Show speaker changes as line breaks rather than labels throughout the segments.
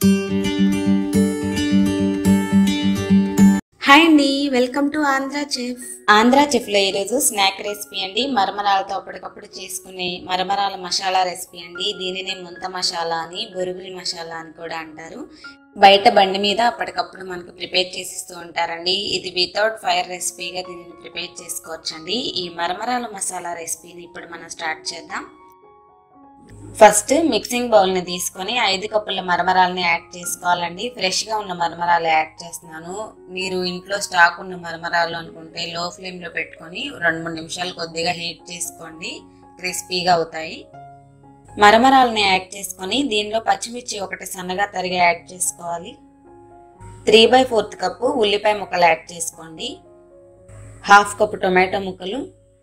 hi అండి welcome to Andhra chef Andhra chef లో ఈరోజు స్నాక్ రెసిపీ అండి మరమరాలతో అప్పటికప్పుడు చేసుకునే మరమరాల మసాలా రెసిపీ అండి దీనిని ముంత మసాలా అని బొరుగులి మసాలా అని కూడా అంటారు బయట బండి మీద అప్పటికప్పుడు మనకు ప్రిపేర్ చేసిస్తూ ఉంటారండి ఇది వితౌట్ ఫైర్ రెసిపీగా దీనిని ప్రిపేర్ చేసుకోవచ్చండి ఈ మరమరాల మసాలా రెసిపీని ఇప్పుడు మనం స్టార్ట్ చేద్దాం ఫస్ట్ మిక్సింగ్ బౌల్ని తీసుకొని ఐదు కప్పుల మరమరాలని యాడ్ చేసుకోవాలండి ఫ్రెష్గా ఉన్న మరమరాలు యాడ్ చేస్తున్నాను మీరు ఇంట్లో స్టాక్ ఉన్న మరమరాలు అనుకుంటే లో ఫ్లేమ్లో పెట్టుకొని రెండు మూడు నిమిషాలు కొద్దిగా హీట్ చేసుకోండి క్రిస్పీగా అవుతాయి మరమరాలని యాడ్ చేసుకొని దీనిలో పచ్చిమిర్చి ఒకటి సన్నగా తరిగి యాడ్ చేసుకోవాలి త్రీ బై ఫోర్త్ కప్పు ఉల్లిపాయ ముక్కలు యాడ్ చేసుకోండి హాఫ్ కప్పు టొమాటో ముక్కలు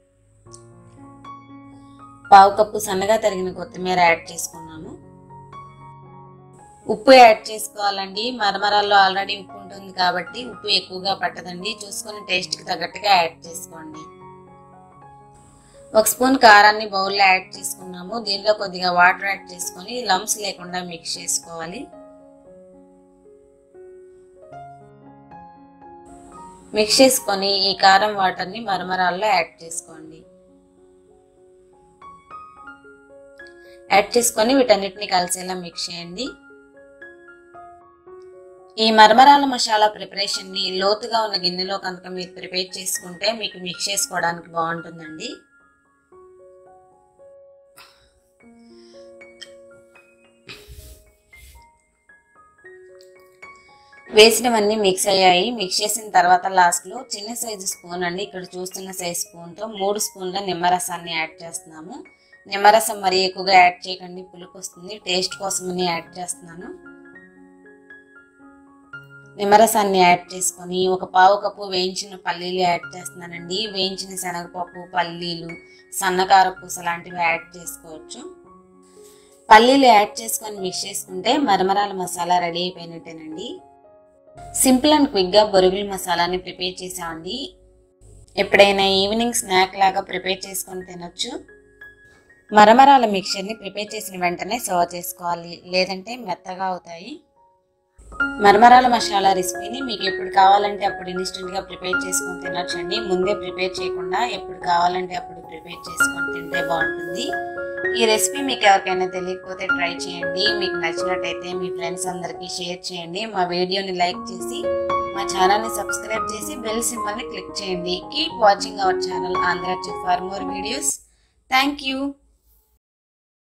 పావు కప్పు సన్నగా తరిగిన కొత్తిమీర యాడ్ చేసుకున్నాము ఉప్పు యాడ్ చేసుకోవాలండి మరమరాల్లో ఆల్రెడీ ఉప్పు ఉంటుంది కాబట్టి ఉప్పు ఎక్కువగా పట్టదండి చూసుకొని టేస్ట్కి తగ్గట్టుగా యాడ్ చేసుకోండి ఒక స్పూన్ కారాన్ని బౌల్లో యాడ్ చేసుకున్నాము దీనిలో కొద్దిగా వాటర్ యాడ్ చేసుకొని లంప్స్ లేకుండా మిక్స్ చేసుకోవాలి మిక్స్ చేసుకొని ఈ కారం వాటర్ని మరమరాల్లో యాడ్ చేసుకోండి యాడ్ చేసుకొని వీటన్నిటిని కలిసేలా మిక్స్ చేయండి ఈ మరమరాల మసాలా ప్రిపరేషన్ని లోతుగా ఉన్న గిన్నెలో కనుక మీరు ప్రిపేర్ చేసుకుంటే మీకు మిక్స్ చేసుకోవడానికి బాగుంటుందండి వేసినవన్నీ మిక్స్ అయ్యాయి మిక్స్ చేసిన తర్వాత లాస్ట్లో చిన్న సైజు స్పూన్ అండి ఇక్కడ చూస్తున్న సైజు స్పూన్తో మూడు స్పూన్ల నిమ్మరసాన్ని యాడ్ చేస్తున్నాము నిమ్మరసం మరి ఎక్కువగా యాడ్ చేయకండి పులుపు వస్తుంది టేస్ట్ కోసమని యాడ్ చేస్తున్నాను నిమ్మరసాన్ని యాడ్ చేసుకొని ఒక పావు కప్పు వేయించిన పల్లీలు యాడ్ చేస్తున్నానండి వేయించిన శనగపప్పు పల్లీలు సన్నకార పూస లాంటివి యాడ్ చేసుకోవచ్చు పల్లీలు యాడ్ చేసుకొని మిక్స్ చేసుకుంటే మరమరాల మసాలా రెడీ అయిపోయినట్టేనండి సింపుల్ అండ్ క్విక్గా బొరుగుల మసాలాని ప్రిపేర్ చేసామండి ఎప్పుడైనా ఈవినింగ్ స్నాక్ లాగా ప్రిపేర్ చేసుకొని తినొచ్చు మరమరాల మిక్చర్ని ప్రిపేర్ చేసిన వెంటనే సర్వ్ చేసుకోవాలి లేదంటే మెత్తగా అవుతాయి మరమరాల మసాలా రెసిపీని మీకు ఎప్పుడు కావాలంటే అప్పుడు ఇన్స్టెంట్గా ప్రిపేర్ చేసుకొని తినొచ్చండి ముందే ప్రిపేర్ చేయకుండా ఎప్పుడు కావాలంటే అప్పుడు ప్రిపేర్ చేసుకొని తింటే బాగుంటుంది ఈ రెసిపీ మీకు ఎవరికైనా తెలియకపోతే ట్రై చేయండి మీకు నచ్చినట్టయితే మీ ఫ్రెండ్స్ అందరికీ షేర్ చేయండి మా వీడియోని లైక్ చేసి మా ఛానల్ని సబ్స్క్రైబ్ చేసి బెల్ సింబల్ని క్లిక్ చేయండి keep watching our channel Andhra chef for more videos thank you